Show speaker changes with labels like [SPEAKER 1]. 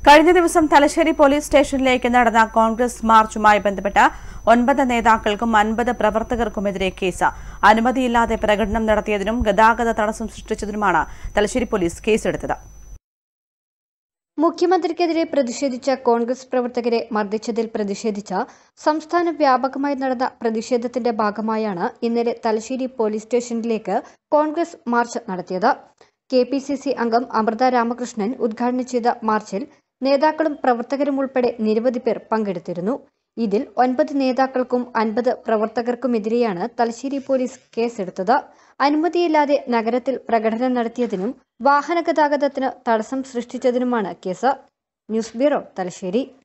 [SPEAKER 1] കഴിഞ്ഞ ദിവസം തലശ്ശേരി പോലീസ് സ്റ്റേഷനിലേക്ക് നടന്ന കോൺഗ്രസ് മാർച്ചുമായി ബന്ധപ്പെട്ട് ഒൻപത് നേതാക്കൾക്കും അൻപത് പ്രവർത്തകർക്കുമെതിരെ കേസ് അനുമതിയില്ലാതെ പ്രകടനം നടത്തിയതിനും ഗതാഗത തടസ്സം സൃഷ്ടിച്ചതിനുമാണ് തലശ്ശേരി പോലീസ് കേസെടുത്തത്
[SPEAKER 2] മുഖ്യമന്ത്രിക്കെതിരെ പ്രതിഷേധിച്ച കോൺഗ്രസ് പ്രവർത്തകരെ മർദ്ദിച്ചതിൽ പ്രതിഷേധിച്ച സംസ്ഥാന വ്യാപകമായി നടന്ന പ്രതിഷേധത്തിന്റെ ഭാഗമായാണ് ഇന്നലെ തലശ്ശേരി പോലീസ് സ്റ്റേഷനിലേക്ക് കോൺഗ്രസ് മാർച്ച് നടത്തിയത് കെ പി സി സി അംഗം അമൃത രാമകൃഷ്ണൻ ഉദ്ഘാടനം ചെയ്ത മാർച്ചിൽ നേതാക്കളും പ്രവർത്തകരും ഉൾപ്പെടെ നിരവധി പേർ പങ്കെടുത്തിരുന്നു ഇതിൽ ഒൻപത് നേതാക്കൾക്കും അൻപത് പ്രവർത്തകർക്കുമെതിരെയാണ് തലശ്ശേരി പോലീസ് കേസെടുത്തത് അനുമതിയില്ലാതെ നഗരത്തിൽ പ്രകടനം നടത്തിയതിനും വാഹന ഗതാഗതത്തിന് തടസ്സം സൃഷ്ടിച്ചതിനുമാണ് കേസ് ന്യൂസ് ബ്യൂറോ തലശ്ശേരി